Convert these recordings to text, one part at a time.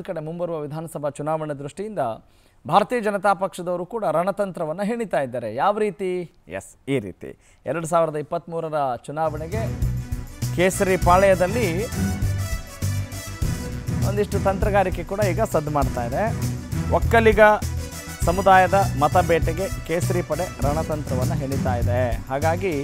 ಇನ್ನೊಂದು ಕಡೆ ಮುಂಬರುವ ವಿಧಾನಸಭಾ ಚುನಾವಣೆ ದೃಷ್ಟಿಯಿಂದ ಭಾರತೀಯ ಜನತಾ ಪಕ್ಷದವರು ಕೂಡ ರಣತಂತ್ರವನ್ನು ಹೆಣಿತಾ ಇದ್ದಾರೆ ಯಾವ ರೀತಿ ಎಸ್ ಈ ರೀತಿ ಎರಡು ಸಾವಿರದ ಇಪ್ಪತ್ತ್ಮೂರರ ಚುನಾವಣೆಗೆ ಕೇಸರಿ ಪಾಳ್ಯದಲ್ಲಿ ಒಂದಿಷ್ಟು ತಂತ್ರಗಾರಿಕೆ ಕೂಡ ಈಗ ಸದ್ದು ಮಾಡ್ತಾ ಇದೆ ಒಕ್ಕಲಿಗ ಸಮುದಾಯದ ಮತ ಬೇಟೆಗೆ ಕೇಸರಿ ಪಡೆ ರಣತಂತ್ರವನ್ನು ಹೆಣಿತಾ ಇದೆ ಹಾಗಾಗಿ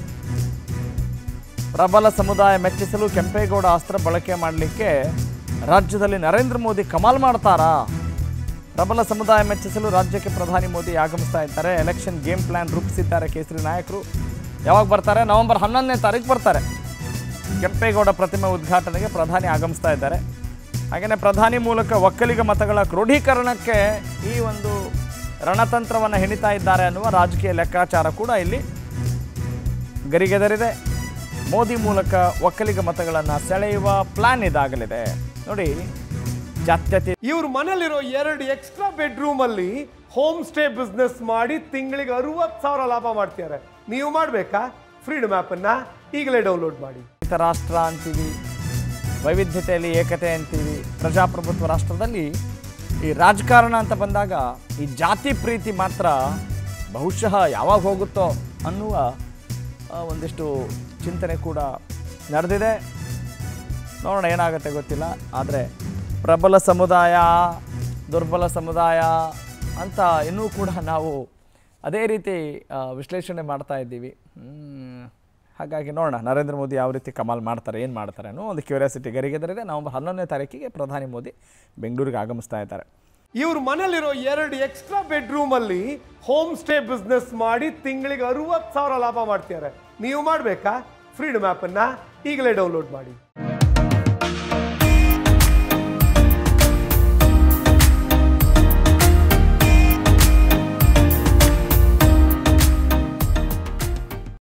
ಪ್ರಬಲ ಸಮುದಾಯ ಮೆಚ್ಚಿಸಲು ಕೆಂಪೇಗೌಡ ಅಸ್ತ್ರ ಬಳಕೆ ಮಾಡಲಿಕ್ಕೆ ರಾಜ್ಯದಲ್ಲಿ ನರೇಂದ್ರ ಮೋದಿ ಕಮಾಲ್ ಮಾಡ್ತಾರಾ ಪ್ರಬಲ ಸಮುದಾಯ ಮೆಚ್ಚಿಸಲು ರಾಜ್ಯಕ್ಕೆ ಪ್ರಧಾನಿ ಮೋದಿ ಆಗಮಿಸ್ತಾ ಇದ್ದಾರೆ ಎಲೆಕ್ಷನ್ ಗೇಮ್ ಪ್ಲಾನ್ ರೂಪಿಸಿದ್ದಾರೆ ಕೇಸರಿ ನಾಯಕರು ಯಾವಾಗ ಬರ್ತಾರೆ ನವೆಂಬರ್ ಹನ್ನೊಂದನೇ ತಾರೀಕು ಬರ್ತಾರೆ ಕೆಂಪೇಗೌಡ ಪ್ರತಿಮೆ ಉದ್ಘಾಟನೆಗೆ ಪ್ರಧಾನಿ ಆಗಮಿಸ್ತಾ ಇದ್ದಾರೆ ಹಾಗೆಯೇ ಪ್ರಧಾನಿ ಮೂಲಕ ಒಕ್ಕಲಿಗ ಮತಗಳ ಕ್ರೋಢೀಕರಣಕ್ಕೆ ಈ ಒಂದು ರಣತಂತ್ರವನ್ನು ಹೆಣಿತಾ ಇದ್ದಾರೆ ಅನ್ನುವ ರಾಜಕೀಯ ಲೆಕ್ಕಾಚಾರ ಕೂಡ ಇಲ್ಲಿ ಗರಿಗೆದರಿದೆ ಮೋದಿ ಮೂಲಕ ಒಕ್ಕಲಿಗ ಮತಗಳನ್ನು ಸೆಳೆಯುವ ಪ್ಲಾನ್ ಇದಾಗಲಿದೆ ನೋಡಿ ಜಾತ್ಯತೆ ಇವ್ರ ಮನೇಲಿರೋ ಎರಡು ಎಕ್ಸ್ಟ್ರಾ ಬೆಡ್ರೂಮ್ ಅಲ್ಲಿ ಹೋಮ್ ಸ್ಟೇ ಬಿಸ್ನೆಸ್ ಮಾಡಿ ತಿಂಗಳಿಗೆ ಅರವತ್ತು ಸಾವಿರ ಲಾಭ ಮಾಡ್ತಿದ್ದಾರೆ ನೀವು ಮಾಡಬೇಕಾ ಫ್ರೀಡಮ್ ಅನ್ನ ಈಗಲೇ ಡೌನ್ಲೋಡ್ ಮಾಡಿ ರಾಷ್ಟ್ರ ಅಂತೀವಿ ವೈವಿಧ್ಯತೆಯಲ್ಲಿ ಏಕತೆ ಅಂತೀವಿ ಪ್ರಜಾಪ್ರಭುತ್ವ ರಾಷ್ಟ್ರದಲ್ಲಿ ಈ ರಾಜಕಾರಣ ಅಂತ ಬಂದಾಗ ಈ ಜಾತಿ ಪ್ರೀತಿ ಮಾತ್ರ ಬಹುಶಃ ಯಾವಾಗ ಹೋಗುತ್ತೋ ಅನ್ನುವ ಆ, ಒಂದಿಷ್ಟು ಚಿಂತನೆ ಕೂಡ ನಡೆದಿದೆ ನೋಡೋಣ ಏನಾಗುತ್ತೆ ಗೊತ್ತಿಲ್ಲ ಆದರೆ ಪ್ರಬಲ ಸಮುದಾಯ ದುರ್ಬಲ ಸಮುದಾಯ ಅಂತ ಇನ್ನೂ ಕೂಡ ನಾವು ಅದೇ ರೀತಿ ಆ, ವಿಶ್ಲೇಷಣೆ ಮಾಡ್ತಾ ಇದ್ದೀವಿ ಹ್ಮ್. ಹಾಗಾಗಿ ನೋಡೋಣ ನರೇಂದ್ರ ಮೋದಿ ಯಾವ ರೀತಿ ಕಮಾಲ್ ಮಾಡ್ತಾರೆ ಏನು ಮಾಡ್ತಾರೆ ಅನ್ನೋ ಒಂದು ಕ್ಯೂರಿಯಾಸಿಟಿ ಗರಿಗೆದರಿದೆ ನವೆಂಬರ್ ಹನ್ನೊಂದನೇ ತಾರೀಕಿಗೆ ಪ್ರಧಾನಿ ಮೋದಿ ಬೆಂಗಳೂರಿಗೆ ಆಗಮಿಸ್ತಾ ಇದ್ದಾರೆ ಇವ್ರ ಮನೇಲಿರೋ ಎರಡು ಎಕ್ಸ್ಟ್ರಾ ಬೆಡ್ರೂಮ್ ಅಲ್ಲಿ ಹೋಮ್ ಸ್ಟೇ ಬಿಸ್ನೆಸ್ ಮಾಡಿ ತಿಂಗಳಿಗೆ ಅರವತ್ತು ಸಾವಿರ ಲಾಭ ಮಾಡ್ತಿದ್ದಾರೆ ನೀವು ಮಾಡಬೇಕಾ ಫ್ರೀಡಮ್ ಅನ್ನ ಈಗಲೇ ಡೌನ್ಲೋಡ್ ಮಾಡಿ